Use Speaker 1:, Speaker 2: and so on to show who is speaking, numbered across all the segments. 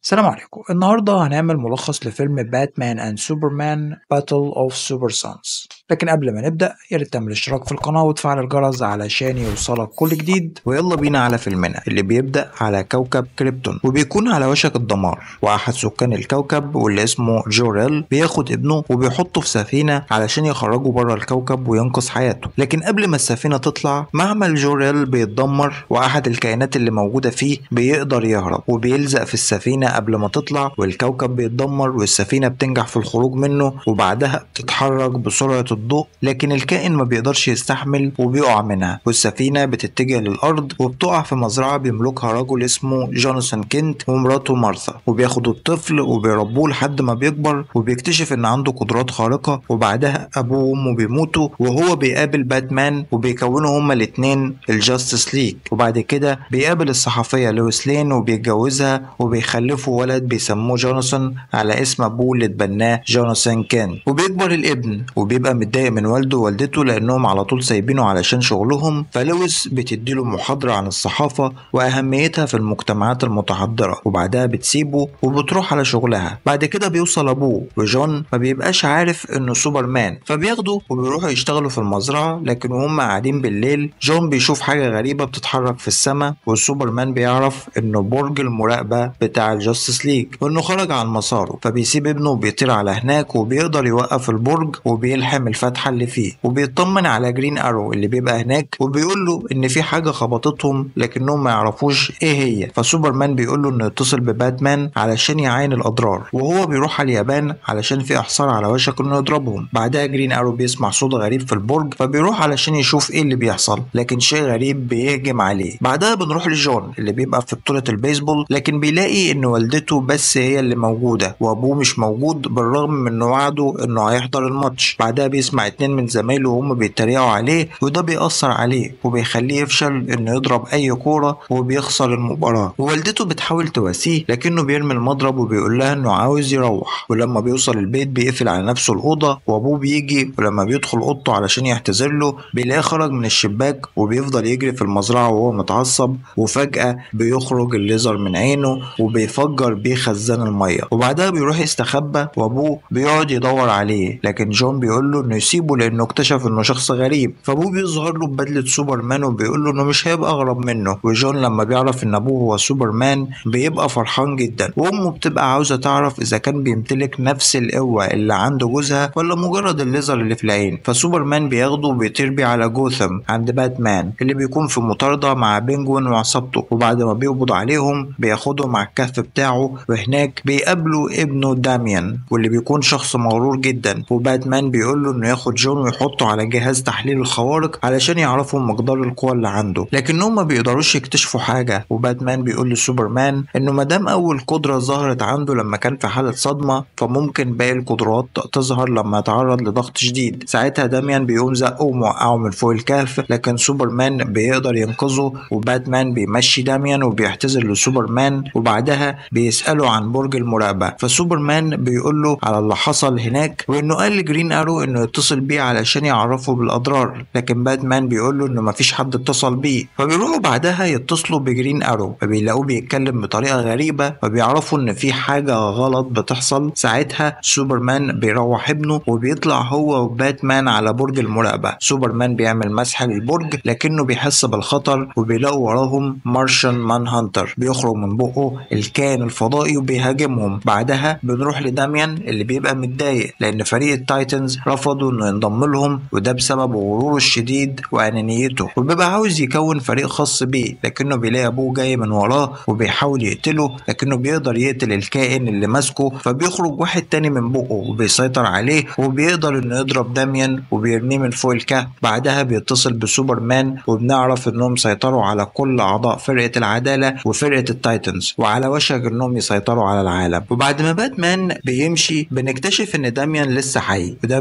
Speaker 1: السلام عليكم النهاردة هنعمل ملخص لفيلم باتمان اند سوبرمان باتل اوف سوبر سانز لكن قبل ما نبدأ يا ريت تعمل اشتراك في القناة وتفعل الجرس علشان يوصلك كل جديد ويلا بينا على فيلمنا اللي بيبدأ على كوكب كريبتون وبيكون على وشك الدمار وأحد سكان الكوكب واللي اسمه جوريل بياخد ابنه وبيحطه في سفينة علشان يخرجه بره الكوكب وينقذ حياته لكن قبل ما السفينة تطلع معمل جوريل بيتدمر وأحد الكائنات اللي موجودة فيه بيقدر يهرب وبيلزق في السفينة قبل ما تطلع والكوكب بيتدمر والسفينة بتنجح في الخروج منه وبعدها بتتحرك بسرعة الضوء لكن الكائن ما بيقدرش يستحمل وبيقع منها والسفينة بتتجه للأرض وبتقع في مزرعة بيملكها رجل اسمه جوناثان كينت ومراته مارثا وبياخدوا الطفل وبيربوه لحد ما بيكبر وبيكتشف إن عنده قدرات خارقة وبعدها أبوه وأمه بيموتوا وهو بيقابل باتمان وبيكونوا هما الاتنين الجاستس ليج وبعد كده بيقابل الصحفية لويس لين وبيتجوزها وبيخلفوا ولد بيسموه جوناثان على اسم ابوه اللي اتبناه جوناثان كان وبيكبر الابن وبيبقى متضايق من والده ووالدته لانهم على طول سايبينه علشان شغلهم فلويس بتديله محاضرة عن الصحافة واهميتها في المجتمعات المتحضرة وبعدها بتسيبه وبتروح على شغلها بعد كده بيوصل ابوه وجون ما بيبقاش عارف انه سوبرمان فبياخده وبيروحوا يشتغلوا في المزرعة لكن وهم قاعدين بالليل جون بيشوف حاجة غريبة بتتحرك في السماء والسوبرمان بيعرف انه برج المراقبة بتاع الجاستس ليج وانه خرج عن مساره فبيسيب ابنه وبيطير على هناك وبيقدر يوقف البرج وبيلحم الفتحة اللي فيه وبيطمن على جرين ارو اللي بيبقى هناك وبيقول له ان في حاجة خبطتهم لكنهم ما يعرفوش ايه هي فسوبرمان بيقول له انه يتصل بباتمان علشان يعاين الاضرار وهو بيروح على اليابان علشان في احصار على وشك انه يضربهم بعدها جرين ارو بيسمع صوت غريب في البرج فبيروح علشان يشوف ايه اللي بيحصل لكن شيء غريب بيهجم عليه بعدها بنروح لجون اللي بيبقى في بطولة البيسبول لكن بيلاقي ان والدته بس هي اللي موجودة وابوه مش موجود بالرغم من انه وعده انه هيحضر الماتش بعدها بيسمع اتنين من زمايله وهم بيتريقوا عليه وده بيأثر عليه وبيخليه يفشل انه يضرب اي كورة وبيخسر المباراة ووالدته بتحاول تواسيه لكنه بيرمي المضرب وبيقول لها انه عاوز يروح ولما بيوصل البيت بيقفل على نفسه الأوضة وابوه بيجي ولما بيدخل اوضته علشان يعتذر له بيلاقيه خرج من الشباك وبيفضل يجري في المزرعة وهو متعصب وفجأة بيخرج الليزر من عينه وبيفجر بيه خزان المية وبعدها بيروح يستخبى وابوه بيقعد يدور عليه لكن جون بيقول له انه يسيبه لانه اكتشف انه شخص غريب فابوه بيظهر له ببدلة سوبرمان وبيقول له انه مش هيبقى اغرب منه وجون لما بيعرف ان ابوه هو سوبرمان بيبقى فرحان جدا وامه بتبقى عاوزة تعرف اذا كان بيمتلك نفس القوة اللي عند جوزها ولا مجرد الليزر اللي في العين فسوبرمان بياخده وبيطير بيه على جوثم عند باتمان اللي بيكون في مطاردة مع بينجوين وعصابته وبعد ما بيقبض عليهم بياخدهم مع الكهف بتاعه وهناك بيقابلوا ابنه داميان واللي بيكون شخص مغرور جدا وباتمان بيقول له انه ياخد جون ويحطه على جهاز تحليل الخوارق علشان يعرفوا مقدار القوة اللي عنده لكنهم ما بيقدروش يكتشفوا حاجة وباتمان بيقول لسوبرمان انه مادام اول قدرة ظهرت عنده لما كان في حالة صدمة فممكن باقي القدرات تظهر لما يتعرض لضغط شديد ساعتها داميان بيقوم زقه وموقعه من فوق الكهف لكن سوبرمان بيقدر ينقذه وباتمان بيمشي داميان وبيعتذر لسوبرمان وبعدها بيسأله عن برج المراقبة فسوبرمان بيقول له على اللي حصل هناك وانه قال لجرين ارو انه يتصل بيه علشان يعرفه بالاضرار لكن باتمان بيقول له انه مفيش حد اتصل بيه فبيروحوا بعدها يتصلوا بجرين ارو فبيلاقوه بيتكلم بطريقة غريبة فبيعرفوا ان في حاجة غلط بتحصل ساعتها سوبرمان بيروح ابنه وبيطلع هو وباتمان على برج المراقبة سوبرمان بيعمل مسح للبرج لكنه بيحس بالخطر وبيلاقوا وراهم مارشان مان هانتر بيخرج من بقه الكائن الفضائي وبيهاجمهم بعدها بنروح لداميان اللي بيبقى متضايق لان فريق التايتنز رفضوا انه ينضم لهم وده بسبب غروره الشديد وانانيته وبيبقى عاوز يكون فريق خاص بيه لكنه بيلاقي ابوه جاي من وراه وبيحاول يقتله لكنه بيقدر يقتل الكائن اللي ماسكه فبيخرج واحد تاني من بقه وبيسيطر عليه وبيقدر انه يضرب داميان وبيرميه من فوق الكهف بعدها بيتصل بسوبرمان وبنعرف انهم سيطروا على كل اعضاء فرقه العداله وفرقه التايتنز وعلى وشك انهم يسيطروا على العالم وبعد ما باتمان بيمشي بنكتشف ان داميان لسه حي وداميان بيعرف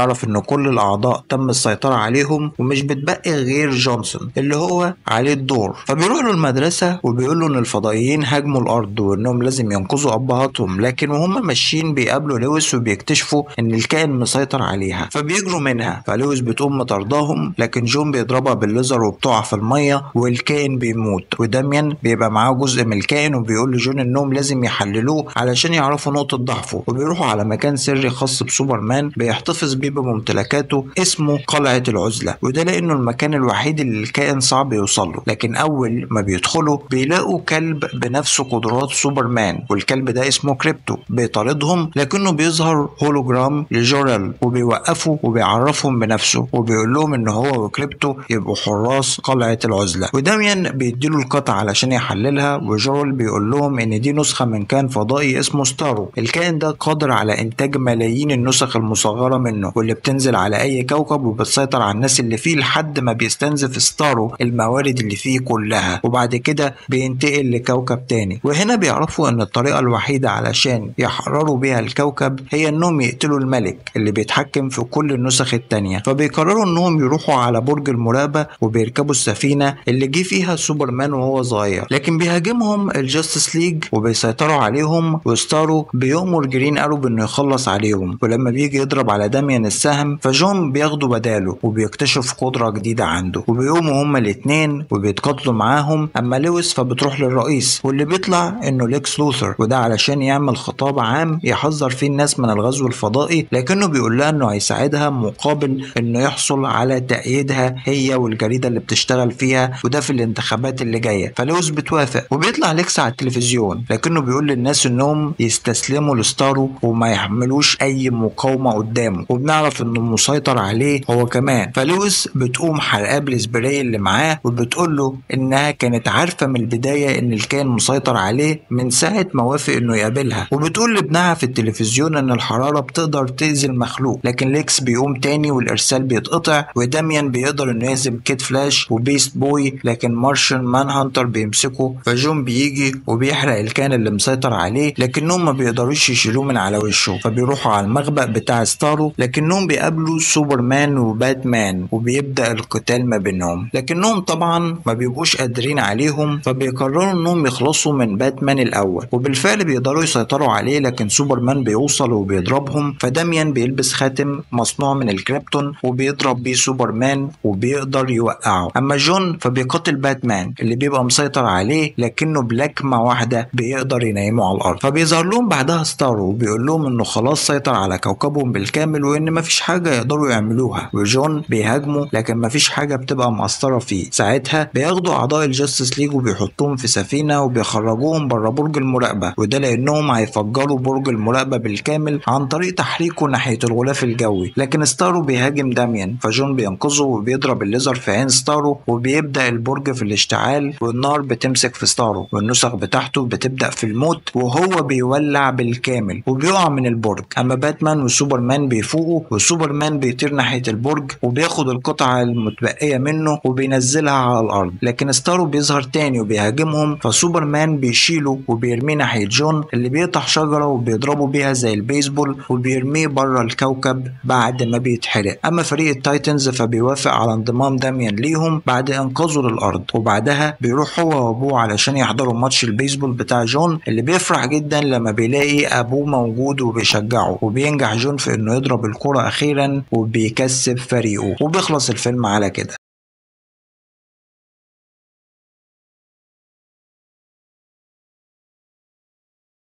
Speaker 1: بيعرف ان كل الاعضاء تم السيطرة عليهم ومش بتبقي غير جونسون اللي هو عليه الدور فبيروح له المدرسة وبيقول له ان الفضائيين هاجموا الارض وانهم لازم ينقذوا ابهاتهم لكن وهم ماشيين بيقابلوا لويس وبيكتشفوا ان الكائن مسيطر عليها فبيجروا منها فلويس بتقوم مطارداهم لكن جون بيضربها بالليزر وبتقع في المية والكائن بيموت وداميان بيبقى معاه جزء من الكائن وبيقول لجون انهم لازم يحللوه علشان يعرفوا نقطة ضعفه وبيروحوا على مكان سري خاص بسوبرمان بيحتفظ بيه بممتلكاته اسمه قلعة العزلة وده لانه المكان الوحيد اللي الكائن صعب يوصل له لكن اول ما بيدخلوا بيلاقوا كلب بنفس قدرات سوبرمان والكلب ده اسمه كريبتو بيطاردهم لكنه بيظهر هولوجرام لجورال وبيوقفه وبيعرفهم بنفسه وبيقول لهم ان هو وكريبتو يبقوا حراس قلعة العزلة وداميان بيديله القطع علشان يحللها وجورال بيقول لهم ان دي نسخة من كائن فضائي اسمه ستارو الكائن ده قادر على انتاج ملايين النسخ المصغرة منه واللي بتنزل على اي كوكب وبتسيطر على الناس اللي فيه لحد ما بيستنزف ستارو الموارد اللي فيه كلها وبعد كده بينتقل لكوكب تاني وهنا بيعرفوا ان الطريقة الوحيدة علشان يحرروا بيها الكوكب هي انهم يقتلوا الملك اللي بيتحكم في كل النسخ التانية فبيقرروا انهم يروحوا على برج المراقبة وبيركبوا السفينة اللي جه فيها سوبرمان وهو صغير لكن بيهاجمهم الجاستس ليج وبيسيطروا عليهم وستارو بيأمر جرين ارو بانه يخلص عليهم ولما بيجي يضرب على داميان السهم فجون بياخدوا بداله وبيكتشف قدرة جديدة عنده وبيقوموا هما الاتنين وبيتقاتلوا معاهم اما لويس فبتروح للرئيس واللي بيطلع انه ليكس لوثر وده علشان يعمل خطاب عام يحذر فيه الناس من الغزو الفضائي لكنه بيقول لها انه هيساعدها مقابل انه يحصل على تأييدها هي والجريدة اللي بتشتغل فيها وده في الانتخابات اللي جاية فلويس بتوافق وبيطلع ليكس على التلفزيون لكنه بيقول للناس انهم يستسلموا لستارو وما يحملوش اي مقاومة قدامه وبنعرف انه مسيطر عليه هو كمان فلويس بتقوم حرقاه بالسبراي اللي معاه وبتقول له انها كانت عارفة من البداية ان الكائن مسيطر عليه من ساعة ما وافق انه يقابلها وبتقول لابنها في التلفزيون ان الحرارة بتقدر تأذي المخلوق لكن ليكس بيقوم تاني والارسال بيتقطع وداميان بيقدر انه يهزم كيد فلاش وبيست بوي لكن مارشن مان هانتر بيمسكه فجون بيجي وبيحرق الكائن اللي مسيطر عليه لكنهم ما بيقدروش يشيلوه من على وشه فبيروحوا على المخبأ بتاع ستارو لكنهم بيقابلوا سوبرمان وباتمان وبيبدأ القتال ما بينهم لكنهم طبعا ما بيبقوش قادرين عليهم فبيقرروا انهم يخلصوا من باتمان الاول وبالفعل بيقدروا يسيطروا عليه لكن سوبرمان بيوصل وبيضربهم فداميان بيلبس خاتم مصنوع من الكريبتون وبيضرب بيه سوبرمان وبيقدر يوقعه اما جون فبيقاتل باتمان اللي بيبقى مسيطر عليه لكنه بلكمه واحده بيقدر ينيمه على الارض فبيظهر لهم بعدها ستارو وبيقول لهم انه خلاص سيطر على كوكبهم بالكامل وان مفيش حاجه يقدروا يعملوها وجون بيهاجمه لكن مفيش حاجه بتبقى مأثره فيه ساعتها بياخدوا اعضاء الجاستس ليج وبيحطوهم في سفينه وبيخرجوهم بره برج المراقبه وده لانهم هيفجروا برج المراقبه بالكامل عن طريق تحريكه ناحيه الغلاف الجوي لكن ستارو بيهاجم داميان فجون بينقذه وبيضرب الليزر في عين ستارو وبيبدا البرج في الاشتعال والنار بتمسك في ستارو والنسخ بتاعته بتبدا في الموت وهو بيولع بالكامل وبيقع من البرج اما باتمان وسوبرمان بيفوقوا وسوبرمان بيطير ناحيه البرج وبياخد القطعه المتبقيه منه وبينزلها على الارض لكن ستارو بيظهر تاني وبيهاجمهم فسوبرمان بيشيله وبيرميه ناحيه جون اللي بيقطع شجره وبيضربه بيها زي البيسبول وبيرميه بره الكوكب بعد ما بيتحرق اما فريق التايتنز فبيوافق على انضمام داميان ليهم بعد انقاذه للارض وبعدها بيروح هو وابوه علشان يحضروا ماتش البيسبول بتاع جون اللي بيفرح جدا لما بيلاقي ابوه موجود وبيشجعه وبينجح جون في انه يضرب الكرة اخيرا وبيكسب فريقه وبيخلص الفيلم على كده